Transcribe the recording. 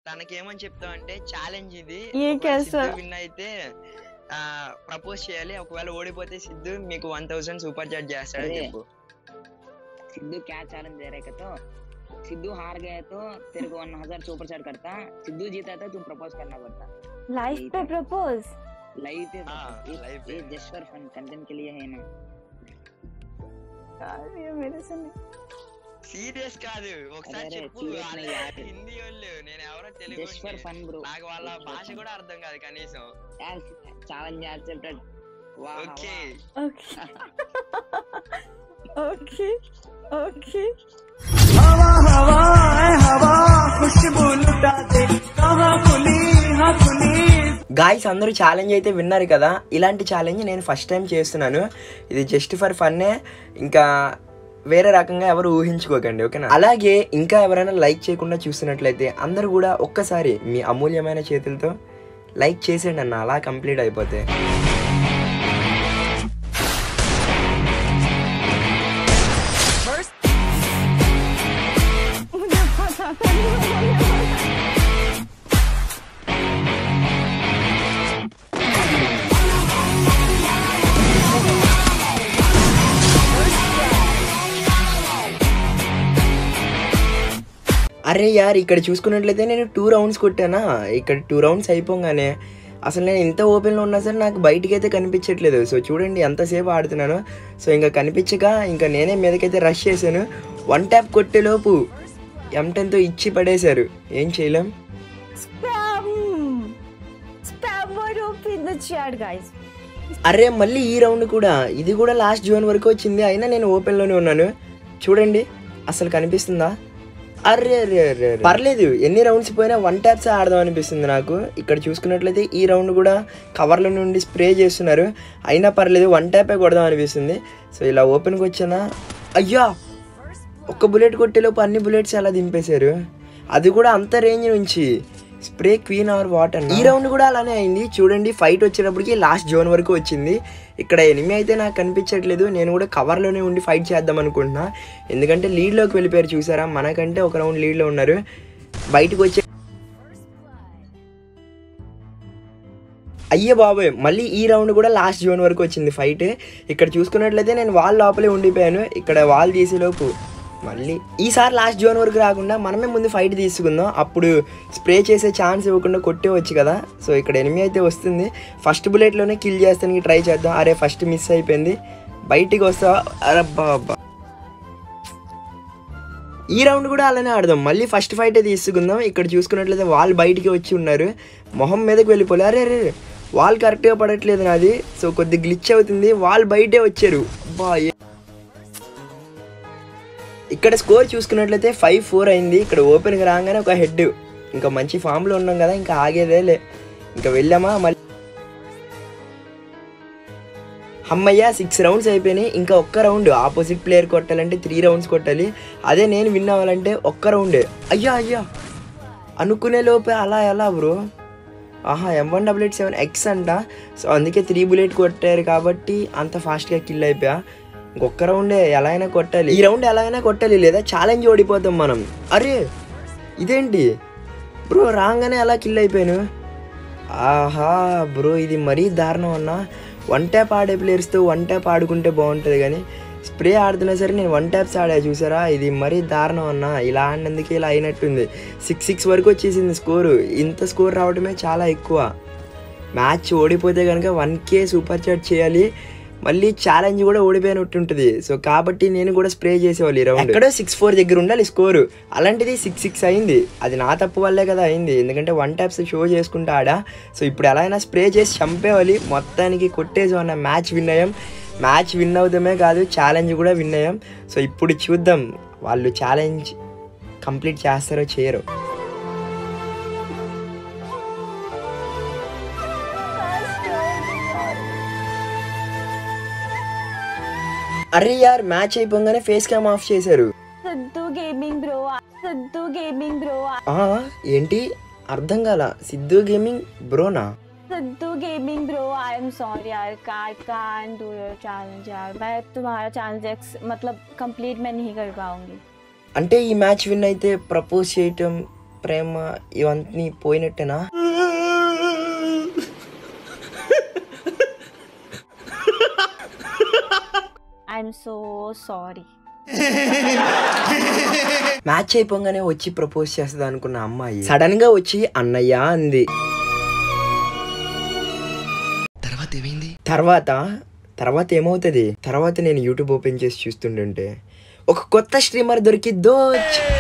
తనకేమని చెప్తావు అంటే ఛాలెంజ్ ఇది ఏ కేసు? విన్ అయితే ప్రపోజ్ చేయాలి ఒకవేళ ఓడిపోతే సిద్ధు మీకు వన్ థౌసండ్ సూపర్ చాట్ చేస్తాడని అరే. చెప్పు सिद्धू क्या चैलेंज दे रहे तो सिद्धू हार गए तो तेरे को वन हजार सुपर चैट करता सिद्धू जीता तो तुम प्रपोज करना पड़ता लाइफ पे प्रपोज लाइव पे हाँ, ये- live पे। ये जस्ट फॉर फन कंटेंट के लिए है ना ये मेरे से नहीं సీరియస్ కాదు ఒకసారి అరే, చెప్పు serious వాళ్ళ నే యార్. హిందీ వాళ్ళు నేను ఎవరో Telugu just for fun bro నాకు వాళ్ళ భాష కూడా అర్థం కాదు కనీసం यार चैलेंज एक्सेप्टेड वाह ఓకే ओके ओके ओके हवा हवा है हवा खुशबू लुटा दे कहाँ खुली हाँ खुली గాయస్ అందరూ ఛాలెంజ్ అయితే విన్నారు కదా ఇలాంటి ఛాలెంజ్ నేను ఫస్ట్ టైం చేస్తున్నాను ఇది జస్ట్ ఫర్ ఫన్నే ఇంకా వేరే రకంగా ఎవరు ఊహించుకోకండి ఓకేనా అలాగే ఇంకా ఎవరైనా లైక్ చేయకుండా చూస్తున్నట్లయితే అందరూ కూడా ఒక్కసారి మీ అమూల్యమైన చేతులతో లైక్ చేసేయండి అన్న అలా కంప్లీట్ అయిపోతే मुझे पता नहीं అరే యార్ ఇక్కడ చూసుకున్నట్లయితే నేను టూ రౌండ్స్ కొట్టానా ఇక్కడ టూ రౌండ్స్ అయిపోగానే అసలు నేను ఇంత ఓపెన్లో ఉన్నా సరే నాకు బయటికి అయితే కనిపించట్లేదు సో చూడండి ఎంతసేపు ఆడుతున్నాను సో ఇంకా కనిపించక ఇంకా నేనే మీదకైతే రష్ చేశాను వన్ ట్యాప్ కొట్టేలోపు ఎంటెన్తో ఇచ్చి పడేశారు ఏం చేయలేం spam spam word up in the chat guys అరే మళ్ళీ ఈ రౌండ్ కూడా ఇది కూడా లాస్ట్ జోన్ వరకు వచ్చింది అయినా నేను ఓపెన్లోనే ఉన్నాను చూడండి అసలు కనిపిస్తుందా అరే అరే అరే అరే. పర్లేదు ఎన్ని రౌండ్స్ పోయినా వన్ ట్యాప్స్ ఆడదాం అనిపిస్తుంది నాకు ఇక్కడ చూసుకున్నట్లయితే ఈ రౌండ్ కూడా కవర్ల నుండి స్ప్రే చేస్తున్నారు అయినా పర్లేదు వన్ ట్యాపే కొడదాం అనిపిస్తుంది సో ఇలా ఓపెన్కి వచ్చానా అయ్యా ఒక్క బుల్లెట్ కొట్టేలోపు అన్ని బుల్లెట్స్ అలా దింపేశారు అది కూడా అంత రేంజ్ నుంచి స్ప్రే క్వీన్ ఆర్ వాటర్ ఈ రౌండ్ కూడా అలానే అయింది చూడండి ఫైట్ వచ్చేటప్పటికి లాస్ట్ జోన్ వరకు వచ్చింది ఇక్కడ ఎనిమి అయితే నాకు కనిపించట్లేదు నేను కూడా కవర్లోనే ఉండి ఫైట్ చేద్దాం అనుకుంటున్నా ఎందుకంటే లీడ్లోకి వెళ్ళిపోయారు చూసారా మనకంటే ఒక రౌండ్ లీడ్లో ఉన్నారు బయటకు వచ్చే అయ్యే బాబోయ్ మళ్ళీ ఈ రౌండ్ కూడా లాస్ట్ జోన్ వరకు వచ్చింది ఫైట్ ఇక్కడ చూసుకున్నట్లయితే నేను వాల్ లోపలే ఉండిపోయాను ఇక్కడ వాల్ తీసేలోపు మళ్ళీ ఈసారి లాస్ట్ జోన్ వరకు రాకుండా మనమే ముందు ఫైట్ తీసుకుందాం అప్పుడు స్ప్రే చేసే ఛాన్స్ ఇవ్వకుండా కొట్టేవచ్చు కదా సో ఇక్కడ ఎనిమి అయితే వస్తుంది ఫస్ట్ బుల్లెట్లోనే కిల్ చేస్తానికి ట్రై చేద్దాం అరే ఫస్ట్ మిస్ అయిపోయింది బయటికి వస్తా అరే బాబా ఈ రౌండ్ కూడా అలానే ఆడదాం మళ్ళీ ఫస్ట్ ఫైటే తీసుకుందాం ఇక్కడ చూసుకున్నట్లయితే వాల్ బయటికి వచ్చి ఉన్నారు మొహం మీదకి వెళ్ళిపోలే అరే అరే వాల్ కరెక్ట్గా పడట్లేదు నాది సో కొద్ది గ్లిచ్ అవుతుంది వాల్ బయటే వచ్చారు బా ఏ- ఇక్కడ స్కోర్ చూసుకున్నట్లయితే ఫైవ్ ఫోర్ అయింది ఇక్కడ ఓపెన్గా రాగానే ఒక హెడ్ ఇంకా మంచి ఫామ్లో ఉన్నాం కదా ఇంకా ఆగేదే లే ఇంకా వెళ్ళామా మళ్ళీ అమ్మయ్య సిక్స్ రౌండ్స్ అయిపోయినాయి ఇంకా ఒక్క రౌండ్ ఆపోజిట్ ప్లేయర్ కొట్టాలంటే త్రీ రౌండ్స్ కొట్టాలి అదే నేను విన్ అవ్వాలంటే ఒక్క రౌండే అయ్యా అయ్యా అనుకునే లోపే అలా ఎలా బ్రో ఆహా M one double eight seven X అంట సో అందుకే త్రీ బుల్లెట్ కొట్టారు కాబట్టి అంత ఫాస్ట్గా కిల్ అయిపోయా ఇంకొక రౌండే ఎలా అయినా కొట్టాలి ఈ రౌండ్ ఎలా అయినా కొట్టాలి లేదా ఛాలెంజ్ ఓడిపోతాం మనం అరే ఇదేంటి బ్రో రాగానే అలా కిల్ అయిపోయాను ఆహా బ్రో ఇది మరీ దారుణం అన్న వన్ ట్యాప్ ఆడే ప్లేయర్స్తో వన్ ట్యాప్ ఆడుకుంటే బాగుంటుంది కానీ స్ప్రే ఆడుతున్నా సరే నేను వన్ ట్యాప్స్ ఆడా చూసారా ఇది మరీ దారుణం అన్న ఇలా ఆడినందుకే ఇలా అయినట్టుంది సిక్స్ సిక్స్ వరకు వచ్చేసింది స్కోరు ఇంత స్కోర్ రావడమే చాలా ఎక్కువ మ్యాచ్ ఓడిపోతే కనుక వన్ కే సూపర్ చాట్ చేయాలి మళ్ళీ ఛాలెంజ్ కూడా ఓడిపోయినట్టుంటుంది సో కాబట్టి నేను కూడా స్ప్రే చేసేవాళ్ళు ఈ రౌండ్ ఎక్కడో సిక్స్ ఫోర్ దగ్గర ఉండాలి స్కోరు అలాంటిది సిక్స్ సిక్స్ అయింది అది నా తప్పు వల్లే కదా అయింది ఎందుకంటే వన్ ట్యాప్స్ షో చేసుకుంటా ఆడా సో ఇప్పుడు ఎలా అయినా స్ప్రే చేసి చంపేవాలి మొత్తానికి కొట్టేసి ఉన్న మ్యాచ్ విన్ అయ్యాం మ్యాచ్ విన్ అవుతామే కాదు ఛాలెంజ్ కూడా విన్ అయ్యాం సో ఇప్పుడు చూద్దాం వాళ్ళు ఛాలెంజ్ కంప్లీట్ చేస్తారో చేయరో అరే యార్ మ్యాచ్ అయిపోగానే ఫేస్ క్యామ్ ఆఫ్ చేశారు Siddhu gaming bro Siddhu gaming bro ఆ, ఏంటి అర్థం కాల సిద్ధు గేమింగ్ బ్రోనా Siddhu gaming bro I'm sorry यार I can do your challenge यार मैं तुम्हारा चैलेंज मतलब कंप्लीट मैं नहीं कर पाऊंगी అంటే ఈ మ్యాచ్ విన్ అయితే ప్రపోజ్ చేయటం ప్రేమ ఇవన్నీ పోయినట్టేనా ఐఎమ్ సో సారీ మ్యాచ్ అయిపోగానే వచ్చి ప్రపోజ్ చేస్తుంది అనుకున్న అమ్మాయి సడన్ గా వచ్చి అన్నయ్య అంది తర్వాత ఏమైంది తర్వాత తర్వాత ఏమవుతుంది తర్వాత నేను యూట్యూబ్ ఓపెన్ చేసి చూస్తుంటుంటే ఒక కొత్త స్ట్రీమర్ దొరికిద్దో